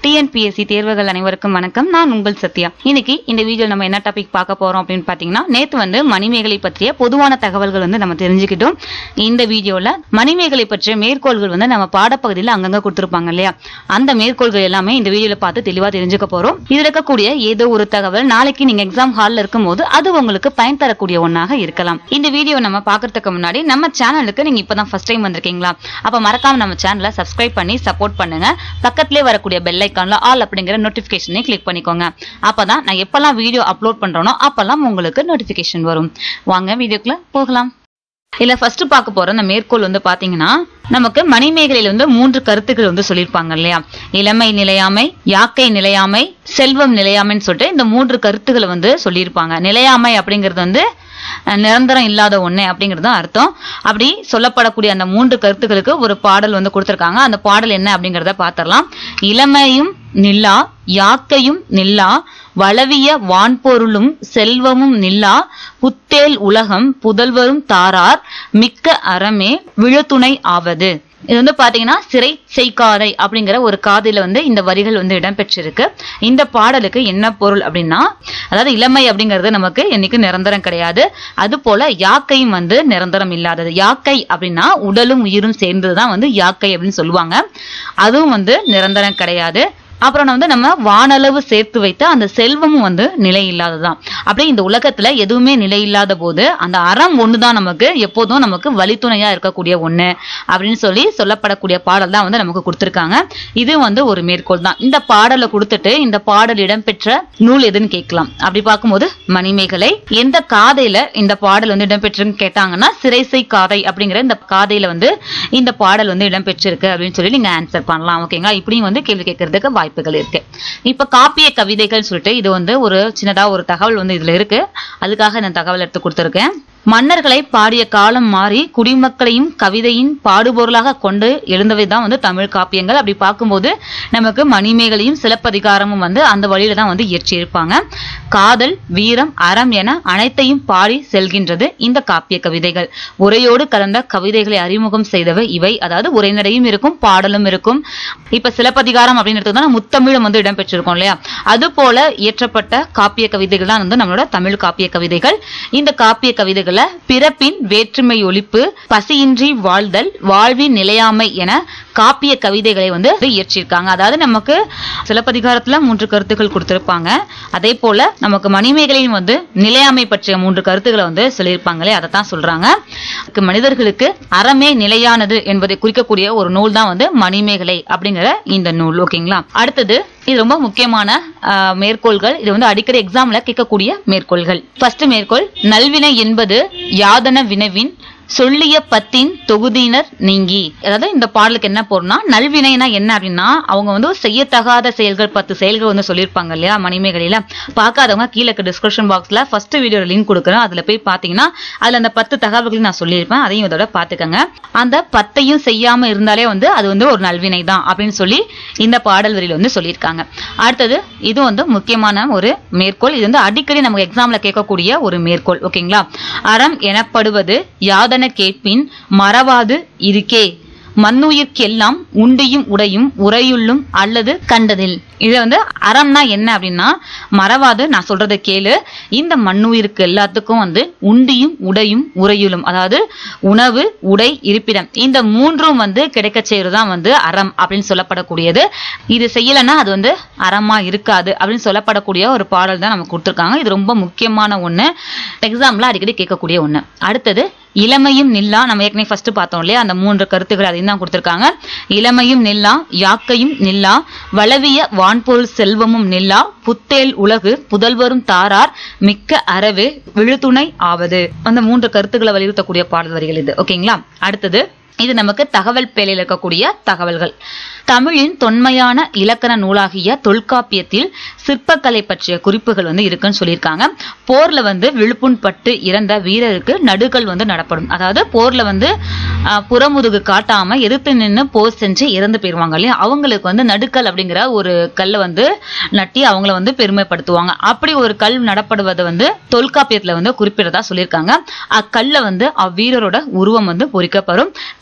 TNPSC தேர்வுகள் அனைவருக்கும் வணக்கம் நான் உங்கள் சத்யா இன்னைக்கு இந்த வீடியோ நம்ம என்ன டாபிக் பார்க்க போறோம் அப்படின்னு பாத்தீங்கன்னா நேத்து வந்து மணிமேகலை பற்றிய பொதுவான தகவல்கள் வந்து நம்ம தெரிஞ்சுக்கிட்டோம் இந்த வீடியோல மணிமேகலை பற்றிய மேற்கோள்கள் வந்து நம்ம பாடப்பகுதியில் அங்கங்க கொடுத்திருப்பாங்க இல்லையா அந்த மேற்கோள்கள் எல்லாமே இந்த வீடியோல பார்த்து தெளிவா தெரிஞ்சுக்க போறோம் இதுல இருக்கக்கூடிய ஏதோ ஒரு தகவல் நாளைக்கு நீங்க எக்ஸாம் ஹால்ல இருக்கும்போது அது உங்களுக்கு பயன் தரக்கூடிய ஒன்னாக இருக்கலாம் இந்த வீடியோ நம்ம பார்க்கறதுக்கு முன்னாடி நம்ம சேனலுக்கு நீங்க இப்பதான் ஃபர்ஸ்ட் டைம் வந்திருக்கீங்களா அப்ப மறக்காம நம்ம சேனலை சப்ஸ்கிரைப் பண்ணி சப்போர்ட் பண்ணுங்க பக்கத்திலே வரக்கூடிய பெல் ஐக்கான்ல ஆல் அப்படிங்கிற நோட்டிபிகேஷனை கிளிக் பண்ணிக்கோங்க அப்பதான் நான் எப்பெல்லாம் வீடியோ அப்லோட் பண்றேனோ அப்பெல்லாம் உங்களுக்கு நோட்டிபிகேஷன் வரும் வாங்க வீடியோக்குள்ள போகலாம் இதுல ஃபர்ஸ்ட் பார்க்க போற அந்த மேற்கோள் வந்து பாத்தீங்கன்னா நமக்கு மணிமேகலையில வந்து மூன்று கருத்துக்கள் வந்து சொல்லியிருப்பாங்க இல்லையா இளமை நிலையாமை யாக்கை நிலையாமை செல்வம் நிலையாமைன்னு சொல்லிட்டு இந்த மூன்று கருத்துக்களை வந்து சொல்லியிருப்பாங்க நிலையாமை அப்படிங்கிறது வந்து அஹ், நிரந்தரம் இல்லாத ஒண்ணு அப்படிங்கிறது தான் அர்த்தம் அப்படி சொல்லப்படக்கூடிய அந்த மூன்று கருத்துக்களுக்கு ஒரு பாடல் வந்து கொடுத்திருக்காங்க அந்த பாடல் என்ன அப்படிங்கிறத பார்த்திடலாம் இளமையும் நில்லா யாக்கையும் நில்லா வளவிய வான்பொருளும் செல்வமும் நில்லா புத்தேல் உலகம் புதல்வரும் தாரார் மிக்க அறமே விழுத்துணை ஆவது இது வந்து பாத்தீங்கன்னா சிறை செய்காதை அப்படிங்கிற ஒரு காதையில வந்து இந்த வரிகள் வந்து இடம்பெற்றிருக்கு இந்த பாடலுக்கு என்ன பொருள் அப்படின்னா அதாவது இளமை அப்படிங்கிறது நமக்கு என்னைக்கு நிரந்தரம் கிடையாது அது போல யாக்கையும் வந்து நிரந்தரம் இல்லாதது யாக்கை அப்படின்னா உடலும் உயிரும் சேர்ந்ததுதான் வந்து யாக்கை அப்படின்னு சொல்லுவாங்க அதுவும் வந்து நிரந்தரம் கிடையாது அப்புறம் வந்து நம்ம வானளவு சேர்த்து வைத்த அந்த செல்வமும் வந்து நிலை இல்லாததுதான் அப்படியே இந்த உலகத்துல எதுவுமே நிலை இல்லாத போது அந்த அறம் ஒண்ணுதான் நமக்கு எப்போதும் நமக்கு வழித்துணையா இருக்கக்கூடிய ஒண்ணு அப்படின்னு சொல்லி சொல்லப்படக்கூடிய பாடல் தான் வந்து நமக்கு கொடுத்திருக்காங்க இது வந்து ஒரு மேற்கோள் தான் இந்த பாடலை கொடுத்துட்டு இந்த பாடல் இடம்பெற்ற நூல் எதுன்னு கேட்கலாம் அப்படி பார்க்கும்போது மணிமேகலை எந்த காதையில இந்த பாடல் வந்து இடம்பெற்றுன்னு கேட்டாங்கன்னா சிறைசை காதை அப்படிங்கிற இந்த காதையில வந்து இந்த பாடல் வந்து இடம்பெற்றிருக்கு அப்படின்னு சொல்லி நீங்க ஆன்சர் பண்ணலாம் ஓகேங்களா இப்படியும் வந்து கேள்வி கேட்கறதுக்கு வாய்ப்புகள் இருக்கு இப்ப காப்பிய கவிதைகள் சொல்லிட்டு இது வந்து ஒரு சின்னதா ஒரு தகவல் வந்து இதுல இருக்கு அதுக்காக இந்த தகவல் எடுத்து கொடுத்துருக்கேன் மன்னர்களை பாடிய காலம் மாறி குடிமக்களையும் கவிதையின் பாடுபொருளாக கொண்டு எழுந்தவை தான் வந்து தமிழ் காப்பியங்கள் அப்படி பார்க்கும்போது நமக்கு மணிமேகலையும் சிலப்பதிகாரமும் வந்து அந்த வழியில தான் வந்து இயற்றியிருப்பாங்க காதல் வீரம் அறம் என அனைத்தையும் பாடி செல்கின்றது இந்த காப்பிய கவிதைகள் உரையோடு கலந்த கவிதைகளை அறிமுகம் செய்தவை இவை அதாவது உரைநடையும் இருக்கும் பாடலும் இருக்கும் இப்ப சிலப்பதிகாரம் அப்படின்னு எடுத்தோம்னா முத்தமிழும் வந்து இடம்பெற்றிருக்கும் இல்லையா அது போல இயற்றப்பட்ட காப்பிய கவிதைகள் தான் வந்து நம்மளோட தமிழ் காப்பிய கவிதைகள் இந்த காப்பிய கவிதைகளை பிறப்பின் வேற்றுமை ஒழிப்பு பசியின்றி வாழ்தல் வாழ்வின் நிலையாமை என காப்பிய கவிதைகளை வந்து இயற்றியிருக்காங்க அதாவது நமக்கு சிலப்பதிகாரத்துல மூன்று கருத்துக்கள் கொடுத்திருப்பாங்க அதே போல நமக்கு மணிமேகலையும் வந்து நிலையாமை பற்றிய மூன்று கருத்துக்களை வந்து சொல்லியிருப்பாங்களே அதை தான் சொல்றாங்க இதுக்கு மனிதர்களுக்கு அறமே நிலையானது என்பதை குறிக்கக்கூடிய ஒரு நூல் தான் வந்து மணிமேகலை அப்படிங்கிற இந்த நூல் ஓகேங்களா அடுத்தது இது ரொம்ப முக்கியமான ஆஹ், மேற்கோள்கள் இது வந்து அடிக்கடி எக்ஸாம்ல கேட்கக்கூடிய மேற்கோள்கள் ஃபர்ஸ்ட் மேற்கோள் நல்வினை என்பது யாதன வினவின் சொல்லிய பத்தின் தொகுதியினர் நீங்கி அதாவது இந்த பாடலுக்கு என்ன போறோம்னா நல்வினைனா என்ன அப்படின்னா அவங்க வந்து செய்யத்தகாத செயல்கள் பத்து செயல்கள் வந்து சொல்லியிருப்பாங்க இல்லையா மணிமேகலையில பார்க்காதவங்க கீழே டிஸ்கிரிப்ஷன் பாக்ஸ்ல ஃபர்ஸ்ட் வீடியோ லிங்க் கொடுக்குறேன் அதுல போய் பாத்தீங்கன்னா அதுல அந்த பத்து தகவல்கள் நான் சொல்லியிருப்பேன் அதையும் இதோட பாத்துக்கோங்க அந்த பத்தையும் செய்யாம இருந்தாலே வந்து அது வந்து ஒரு நல்வினை தான் அப்படின்னு சொல்லி இந்த பாடல் வரியில வந்து சொல்லியிருக்காங்க அடுத்தது இது வந்து முக்கியமான ஒரு மேற்கோள் இது வந்து அடிக்கடி நமக்கு எக்ஸாம்ல கேட்கக்கூடிய ஒரு மேற்கோள் ஓகேங்களா அறம் எனப்படுவது யாதன கேட்பின் மறவாது இருக்கே மண்ணுயிர்க்கெல்லாம் உண்டியும் உடையும் உரையுள்ளும் அல்லது கண்டதில் இது வந்து அறம்னா என்ன அப்படின்னா மறவாது நான் சொல்றதை கேளு இந்த மண்ணுயிருக்கு எல்லாத்துக்கும் வந்து உண்டியும் உடையும் உரையுளும் அதாவது உணவு உடை இருப்பிடம் இந்த மூன்றும் வந்து கிடைக்க செய்யறதுதான் வந்து அறம் அப்படின்னு சொல்லப்படக்கூடியது இது செய்யலைன்னா அது வந்து அறமா இருக்காது அப்படின்னு சொல்லப்படக்கூடிய ஒரு பாடல் தான் நமக்கு கொடுத்துருக்காங்க இது ரொம்ப முக்கியமான ஒண்ணு எக்ஸாம்ல அடிக்கடி கேட்கக்கூடிய ஒண்ணு அடுத்தது இளமையும் நில்லா நம்ம ஏற்கனவே ஃபர்ஸ்ட் பார்த்தோம் இல்லையா அந்த மூன்று கருத்துக்கள் அதையும் தான் கொடுத்திருக்காங்க இளமையும் நில்லா யாக்கையும் நில்லா வளவிய வான்பொருள் செல்வமும் நில்லா புத்தேல் உலகு புதல்வரும் தாரார் மிக்க அறவே விழுதுணை ஆவது அந்த மூன்று கருத்துக்களை வலியுறுத்தக்கூடிய பாடல் வரிகள் இது ஓகேங்களா அடுத்தது இது நமக்கு தகவல் பேழையில் இருக்கக்கூடிய தகவல்கள் தமிழின் தொன்மையான இலக்கண நூலாகிய தொல்காப்பியத்தில் சிற்பக்கலை பற்றிய குறிப்புகள் வந்து இருக்குன்னு சொல்லியிருக்காங்க போர்ல வந்து விழுப்புண் பட்டு இறந்த வீரருக்கு நடுகள் வந்து நடப்படும் அதாவது போர்ல வந்து ஆஹ், புறமுதுகு காட்டாம எதிர்த்து நின்று போர் செஞ்சு இறந்து போயிருவாங்க இல்லையா அவங்களுக்கு வந்து நடுக்கல் அப்படிங்கிற ஒரு கல்லை வந்து நட்டி அவங்கள வந்து பெருமைப்படுத்துவாங்க அப்படி ஒரு கல் நடப்படுவது வந்து தொல்காப்பியத்துல வந்து குறிப்பிடதா சொல்லியிருக்காங்க அக்கல்ல வந்து அவ்வீரரோட உருவம் வந்து பொறிக்கப்படும்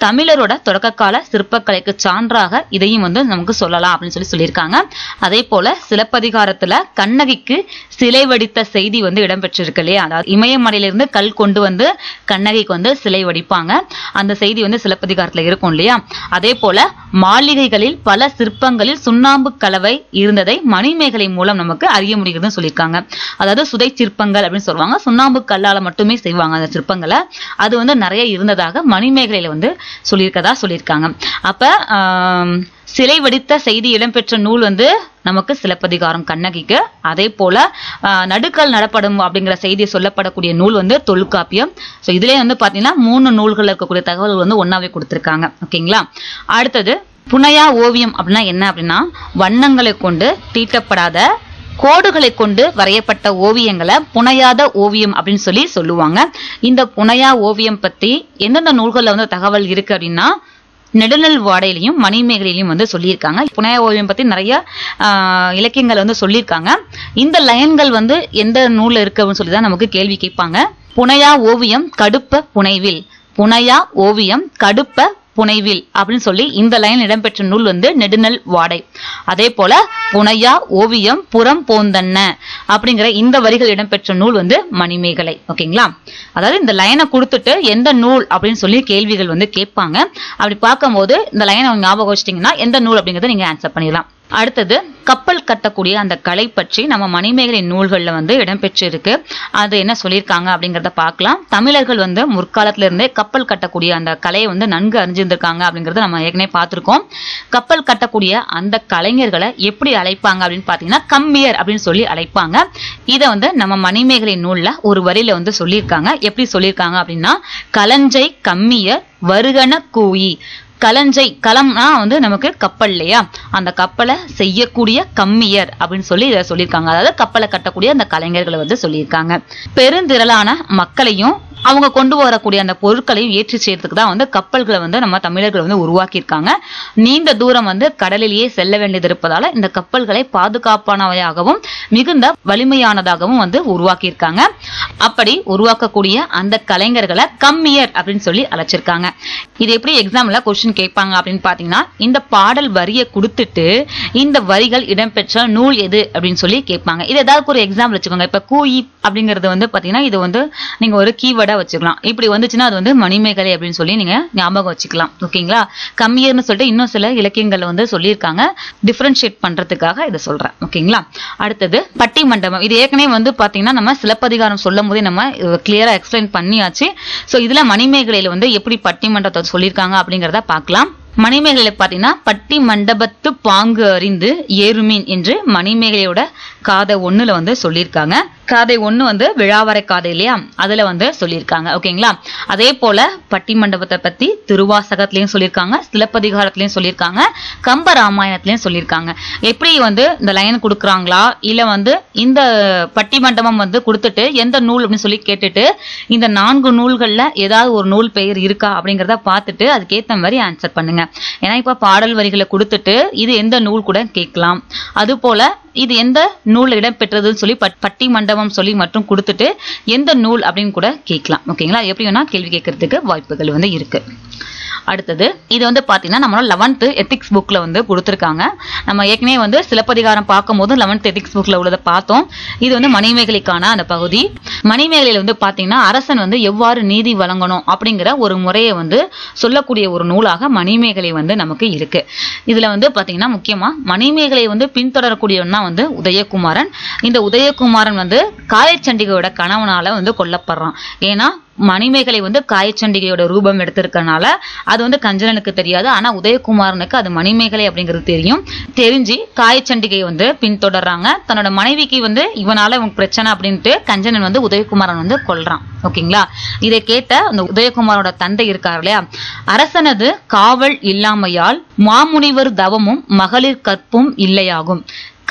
தமிழரோட தொடக்ககால சிற்பக்கலைக்கு சான்றாக இதையும் வந்து நமக்கு சொல்லலாம் அப்படின்னு சொல்லி சொல்லியிருக்காங்க அதே போல சிலப்பதிகாரத்துல கண்ணகிக்கு சிலை வடித்த செய்தி வந்து இடம்பெற்றிருக்கு இல்லையா அதாவது இமயமலையிலிருந்து கல் கொண்டு வந்து கண்ணகிக்கு வந்து சிலை வடிப்பாங்க அந்த செய்தி வந்து சிலப்பதிகாரத்துல இருக்கும் இல்லையா அதே போல மாளிகைகளில் பல சிற்பங்களில் சுண்ணாம்பு கலவை இருந்ததை மணிமேகலை மூலம் நமக்கு அறிய முடியுதுன்னு சொல்லியிருக்காங்க அதாவது சுதை சிற்பங்கள் அப்படின்னு சொல்லுவாங்க சுண்ணாம்பு கல்லால மட்டுமே செய்வாங்க அந்த சிற்பங்களை அது வந்து நிறைய இருந்ததாக மணிமேகலையில வந்து சொல்லியிருக்கதா சொல்லியிருக்காங்க அப்ப ஆம், சிலை வடித்த செய்தி இடம்பெற்ற நூல் வந்து நமக்கு சிலப்பதிகாரம் கண்ணகிக்கு அதே போல ஆஹ், நடுக்கல் நடப்படும் அப்படிங்கிற செய்தி சொல்லப்படக்கூடிய நூல் வந்து தொல்காப்பியம் ஸோ இதுலயே வந்து பாத்தீங்கன்னா மூணு நூல்கள் இருக்கக்கூடிய தகவல்கள் வந்து ஒன்னாவே கொடுத்திருக்காங்க ஓகேங்களா அடுத்தது புனையா ஓவியம் அப்படின்னா என்ன அப்படின்னா வண்ணங்களை கொண்டு தீட்டப்படாத கோடுகளை கொண்டு வரையப்பட்ட ஓவியங்களை புனையாத ஓவியம் அப்படின்னு சொல்லி சொல்லுவாங்க இந்த புனையா ஓவியம் பத்தி எந்தெந்த நூல்கள்ல வந்து தகவல் இருக்கு அப்படின்னா நெடுநல் வாடையிலையும் மணிமேகலையிலையும் வந்து சொல்லியிருக்காங்க புனையா ஓவியம் பத்தி நிறைய ஆஹ், இலக்கியங்கள் வந்து சொல்லியிருக்காங்க இந்த லைன்கள் வந்து எந்த நூல்ல இருக்கு அப்படின்னு சொல்லி தான் நமக்கு கேள்வி கேட்பாங்க புனையா ஓவியம் கடுப்ப புனைவில் புனையா ஓவியம் கடுப்ப புனைவில் அப்படின்னு சொல்லி இந்த லைன் இடம்பெற்ற நூல் வந்து நெடுநல் வாடை அதே போல புனையா ஓவியம் புறம் போந்தன்ன அப்படிங்கிற இந்த வரிகள் இடம்பெற்ற நூல் வந்து மணிமேகலை ஓகேங்களா அதாவது இந்த லைனை கொடுத்துட்டு எந்த நூல் அப்படின்னு சொல்லி கேள்விகள் வந்து கேட்பாங்க அப்படி பார்க்கும்போது இந்த லைனை ஞாபகம் வச்சிட்டிங்கன்னா எந்த நூல் அப்படிங்கறத நீங்க ஆன்சர் பண்ணிடலாம் அடுத்தது கப்பல் கட்டக்கூடிய அந்த கலை பற்றி நம்ம மணிமேகலை நூல்கள்ல வந்து இடம்பெற்று இருக்கு அது என்ன சொல்லியிருக்காங்க அப்படிங்கறத பார்க்கலாம் தமிழர்கள் வந்து முற்காலத்துல இருந்தே கப்பல் கட்டக்கூடிய அந்த கலையை வந்து நன்கு அறிஞ்சிருந்திருக்காங்க அப்படிங்கறத நம்ம ஏற்கனவே பார்த்திருக்கோம் கப்பல் கட்டக்கூடிய அந்த கலைஞர்களை எப்படி அழைப்பாங்க அப்படின்னு பாத்தீங்கன்னா கம்மியர் அப்படின்னு சொல்லி அழைப்பாங்க இதை வந்து நம்ம மணிமேகலை நூல்ல ஒரு வரியில வந்து சொல்லியிருக்காங்க எப்படி சொல்லியிருக்காங்க அப்படின்னா களஞ்சை கம்மியர் வருகன கூயி களஞ்சை களம்னா வந்து நமக்கு கப்பல் இல்லையா அந்த கப்பலை செய்யக்கூடிய கம்மியர் அப்படின்னு சொல்லி இதை சொல்லியிருக்காங்க அதாவது கப்பலை கட்டக்கூடிய அந்த கலைஞர்களை வந்து சொல்லியிருக்காங்க பெருந்திரளான மக்களையும் அவங்க கொண்டு வரக்கூடிய அந்த பொருட்களையும் ஏற்றி செய்யறதுக்கு தான் வந்து கப்பல்களை வந்து நம்ம தமிழர்கள் வந்து உருவாக்கியிருக்காங்க நீண்ட தூரம் வந்து கடலிலேயே செல்ல வேண்டியது இருப்பதால இந்த கப்பல்களை பாதுகாப்பானவையாகவும் மிகுந்த வலிமையானதாகவும் வந்து உருவாக்கியிருக்காங்க அப்படி உருவாக்கக்கூடிய அந்த கலைஞர்களை கம்மியர் அப்படின்னு சொல்லி அழைச்சிருக்காங்க இது எப்படி எக்ஸாம்ல கொஸ்டின் கேட்பாங்க அப்படின்னு பாத்தீங்கன்னா இந்த பாடல் வரியை கொடுத்துட்டு இந்த வரிகள் இடம்பெற்ற நூல் எது அப்படின்னு சொல்லி கேட்பாங்க இது ஏதாவது ஒரு எக்ஸாம்பிள் வச்சுக்கோங்க இப்ப கூயி அப்படிங்கிறது வந்து பாத்தீங்கன்னா இது வந்து நீங்க ஒரு கீவேர்டா வச்சுக்கலாம் இப்படி வந்துச்சுன்னா அது வந்து மணிமேகலை அப்படின்னு சொல்லி நீங்க ஞாபகம் வச்சுக்கலாம் ஓகேங்களா கம்மியர்னு சொல்லிட்டு இன்னும் சில இலக்கியங்கள்ல வந்து சொல்லியிருக்காங்க டிஃபரன்ஷியேட் பண்றதுக்காக இதை சொல்றேன் ஓகேங்களா அடுத்தது பட்டி மண்டபம் இது ஏற்கனவே வந்து பாத்தீங்கன்னா நம்ம சிலப்பதிகாரம் சொல்லும் போதே நம்ம கிளியரா எக்ஸ்பிளைன் பண்ணியாச்சு சோ இதுல மணிமேகலையில வந்து எப்படி பட்டி மண்டபத்தை சொல்லியிருக்காங்க அப்படிங்கறத பார்க்கலாம் மணிமேகலையில பாத்தீங்கன்னா பட்டி மண்டபத்து பாங்கு அறிந்து ஏறுமீன் என்று மணிமேகலையோட காதை ஒண்ணுல வந்து சொல்லியிருக்காங்க காதை ஒண்ணு வந்து விழாவரை காதை இல்லையா அதுல வந்து சொல்லியிருக்காங்க ஓகேங்களா அதே போல பட்டி மண்டபத்தை பத்தி திருவாசகத்திலயும் சொல்லியிருக்காங்க சிலப்பதிகாரத்திலயும் சொல்லியிருக்காங்க கம்ப ராமாயணத்திலயும் சொல்லியிருக்காங்க எப்படி வந்து இந்த லைன் கொடுக்குறாங்களா இல்ல வந்து இந்த பட்டி மண்டபம் வந்து கொடுத்துட்டு எந்த நூல் அப்படின்னு சொல்லி கேட்டுட்டு இந்த நான்கு நூல்கள்ல ஏதாவது ஒரு நூல் பெயர் இருக்கா அப்படிங்கறத பார்த்துட்டு அதுக்கேத்த மாதிரி ஆன்சர் பண்ணுங்க ஏன்னா இப்ப பாடல் வரிகளை கொடுத்துட்டு இது எந்த நூல் கூட கேட்கலாம் அது போல இது எந்த நூல் இடம்பெற்றதுன்னு சொல்லி பட்- பட்டி மண்டபம் சொல்லி மட்டும் கொடுத்துட்டு எந்த நூல் அப்படின்னு கூட கேட்கலாம் ஓகேங்களா எப்படி வேணா கேள்வி கேட்கறதுக்கு வாய்ப்புகள் வந்து இருக்கு அடுத்தது இது வந்து பாத்தீங்கன்னா நம்மளோட லெவன்த்து எத்திக்ஸ் புக்ல வந்து கொடுத்துருக்காங்க நம்ம ஏற்கனவே வந்து சிலப்பதிகாரம் பார்க்கும்போது லெவன்த் எத்திக்ஸ் புக்ல உள்ளதை பார்த்தோம் இது வந்து மணிமேகலைக்கான அந்த பகுதி மணிமேகலையில வந்து பாத்தீங்கன்னா அரசன் வந்து எவ்வாறு நீதி வழங்கணும் அப்படிங்கிற ஒரு முறையை வந்து சொல்லக்கூடிய ஒரு நூலாக மணிமேகலை வந்து நமக்கு இருக்கு இதுல வந்து பாத்தீங்கன்னா முக்கியமா மணிமேகலை வந்து பின்தொடரக்கூடியவன் தான் வந்து உதயகுமாரன் இந்த உதயகுமாரன் வந்து காயச்சண்டிகையோட கணவனால வந்து கொல்லப்படுறான் ஏன்னா மணிமேகலை வந்து காயச்சண்டிகையோட ரூபம் எடுத்திருக்கனால அது வந்து கஞ்சனனுக்கு தெரியாது ஆனா உதயகுமாரனுக்கு அது மணிமேகலை அப்படிங்கிறது தெரியும் தெரிஞ்சு காயச்சண்டிகையை வந்து பின்தொடர்றாங்க தன்னோட மனைவிக்கு வந்து இவனால இவனுக்கு பிரச்சனை அப்படின்ட்டு கஞ்சனன் வந்து உதயகுமாரன் வந்து கொல்றான் ஓகேங்களா இதை கேட்ட அந்த உதயகுமாரோட தந்தை இருக்கார் இல்லையா அரசனது காவல் இல்லாமையால் மாமுனிவர் தவமும் மகளிர் கற்பும் இல்லையாகும்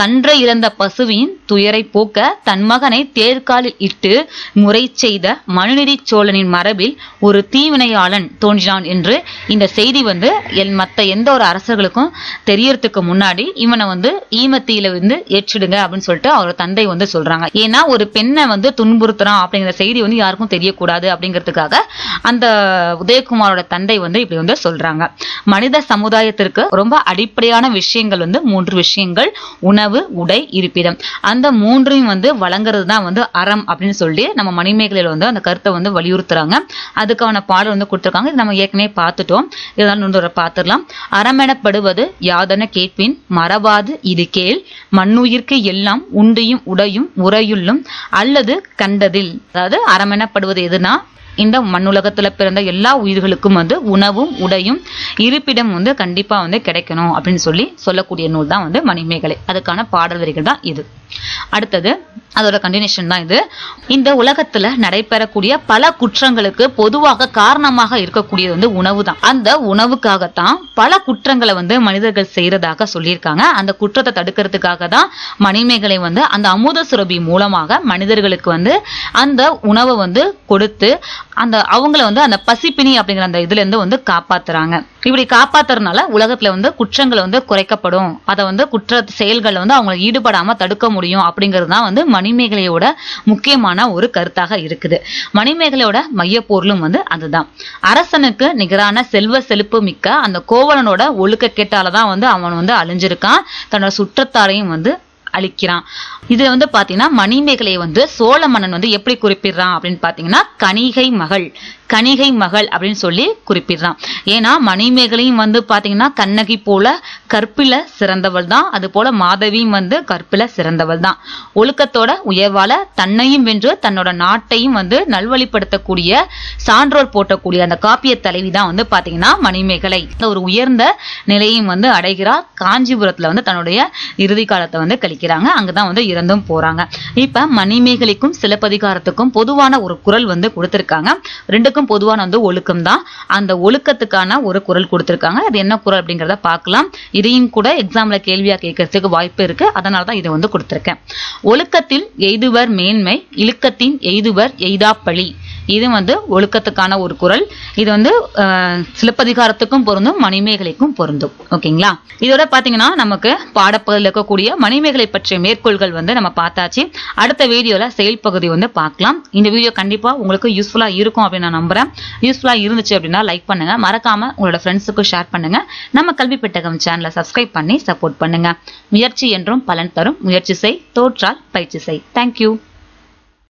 கன்றை இழந்த பசுவின் துயரை போக்க தன் மகனை தேர்காலில் இட்டு முறை செய்த மனுநீதி சோழனின் மரபில் ஒரு தீவினையாளன் தோன்றினான் என்று இந்த செய்தி வந்து எல் மத்த எந்த ஒரு அரசர்களுக்கும் தெரியறதுக்கு முன்னாடி இவனை வந்து ஈமத்தீயில வந்து ஏற்றிடுங்க அப்படின்னு சொல்லிட்டு அவர் தந்தை வந்து சொல்றாங்க ஏன்னா ஒரு பெண்ணை வந்து துன்புறுத்துறான் அப்படிங்கிற செய்தி வந்து யாருக்கும் தெரியக்கூடாது அப்படிங்கிறதுக்காக அந்த உதயகுமாரோட தந்தை வந்து இப்படி வந்து சொல்றாங்க மனித சமுதாயத்திற்கு ரொம்ப அடிப்படையான விஷயங்கள் வந்து மூன்று விஷயங்கள் உணவு உடை இருப்பிடம் அந்த மூன்றையும் வந்து வழங்குறது தான் வந்து அறம் அப்படின்னு சொல்லி நம்ம மணிமேகலையில வந்து அந்த கருத்தை வந்து வலியுறுத்துறாங்க அதுக்கான பாடல் வந்து கொடுத்துருக்காங்க இது நம்ம ஏற்கனவே பார்த்துட்டோம் இதெல்லாம் இன்னொரு பார்த்துடலாம் அறமெனப்படுவது யாதென கேட்பின் மறவாது இது கேள் மண்ணுயிர்க்கு எல்லாம் உண்டியும் உடையும் உறையுள்ளும் அல்லது கண்டதில் அதாவது அறமெனப்படுவது எதுனா இந்த மண்ணுலகத்துல பிறந்த எல்லா உயிர்களுக்கும் வந்து உணவும் உடையும் இருப்பிடம் வந்து கண்டிப்பா வந்து கிடைக்கணும் அப்படின்னு சொல்லி சொல்லக்கூடிய நூல் தான் வந்து மணிமேகலை அதுக்கான பாடல் வரிகள் தான் இது அடுத்தது அதோட கண்டினியூஷன் தான் இது இந்த உலகத்துல நடைபெறக்கூடிய பல குற்றங்களுக்கு பொதுவாக காரணமாக இருக்கக்கூடியது வந்து உணவு தான் அந்த உணவுக்காகத்தான் பல குற்றங்களை வந்து மனிதர்கள் செய்யறதாக சொல்லியிருக்காங்க அந்த குற்றத்தை தடுக்கிறதுக்காக தான் மணிமேகலை வந்து அந்த அமுத சுரபி மூலமாக மனிதர்களுக்கு வந்து அந்த உணவை வந்து கொடுத்து அந்த அவங்கள வந்து அந்த பசிப்பினி அப்படிங்கிற அந்த இதுல இருந்து வந்து காப்பாத்துறாங்க இப்படி காப்பாத்துறதுனால உலகத்துல வந்து குற்றங்கள் வந்து குறைக்கப்படும் அதை வந்து குற்ற செயல்களை வந்து அவங்க ஈடுபடாம தடுக்க முடியும் அப்படிங்கிறது தான் வந்து மணிமேகலையோட முக்கியமான ஒரு கருத்தாக இருக்குது மணிமேகலையோட மையப்பொருளும் வந்து அதுதான் அரசனுக்கு நிகரான செல்வ செழிப்பு மிக்க அந்த கோவலனோட ஒழுக்க கேட்டால தான் வந்து அவன் வந்து அழிஞ்சிருக்கான் தன்னோட சுற்றத்தாரையும் வந்து அழிக்கிறான் இதுல வந்து பாத்தீங்கன்னா மணிமேகலையை வந்து சோழ மன்னன் வந்து எப்படி குறிப்பிடுறான் அப்படின்னு பாத்தீங்கன்னா கணிகை மகள் கணிகை மகள் அப்படின்னு சொல்லி குறிப்பிடுறான் ஏன்னா மணிமேகலையும் வந்து பாத்தீங்கன்னா கண்ணகி போல கற்பில சிறந்தவள் தான் அது போல மாதவியும் வந்து கற்பில சிறந்தவள் தான் ஒழுக்கத்தோட உயர்வால தன்னையும் வென்று தன்னோட நாட்டையும் வந்து நல்வழிப்படுத்தக்கூடிய சான்றோர் போட்டக்கூடிய அந்த காப்பிய தலைவி தான் வந்து பாத்தீங்கன்னா மணிமேகலை இந்த ஒரு உயர்ந்த நிலையும் வந்து அடைகிறார் காஞ்சிபுரத்துல வந்து தன்னுடைய இறுதி காலத்தை வந்து கழிக்கிறாங்க அங்கதான் வந்து இறந்தும் போறாங்க இப்ப மணிமேகலைக்கும் சிலப்பதிகாரத்துக்கும் பொதுவான ஒரு குரல் வந்து கொடுத்திருக்காங்க ரெண்டுக்கும் பொதுவான வந்து ஒழுக்கம் தான் அந்த ஒழுக்கத்துக்கான ஒரு குரல் கொடுத்திருக்காங்க அது என்ன குரல் அப்படிங்கறத பார்க்கலாம் இதையும் கூட எக்ஸாம்ல கேள்வியா கேட்கறதுக்கு வாய்ப்பு இருக்கு அதனால தான் இதை வந்து கொடுத்திருக்கேன் ஒழுக்கத்தில் எய்துவர் மேன்மை இழுக்கத்தின் எய்துவர் எய்தாப்பழி இது வந்து ஒழுக்கத்துக்கான ஒரு குரல் இது வந்து அஹ், சிலப்பதிகாரத்துக்கும் பொருந்தும் மணிமேகலைக்கும் பொருந்தும் ஓகேங்களா இதோட பாத்தீங்கன்னா நமக்கு பாடப்பகுதியில் இருக்கக்கூடிய மணிமேகலை பற்றிய மேற்கோள்கள் வந்து நம்ம பார்த்தாச்சு அடுத்த வீடியோல செயல் பகுதி வந்து பார்க்கலாம் இந்த வீடியோ கண்டிப்பா உங்களுக்கு யூஸ்ஃபுல்லா இருக்கும் அப்படின்னு நான் நம்புறேன் யூஸ்ஃபுல்லா இருந்துச்சு அப்படின்னா லைக் பண்ணுங்க மறக்காம உங்களோட ஃப்ரெண்ட்ஸுக்கும் ஷேர் பண்ணுங்க நம்ம கல்வி பெட்டகம் சேனலை சப்ஸ்கிரைப் பண்ணி சப்போர்ட் பண்ணுங்க முயற்சி என்றும் பலன் தரும் முயற்சி செய் தோற்றால் பயிற்சி செய் தேங்க்யூ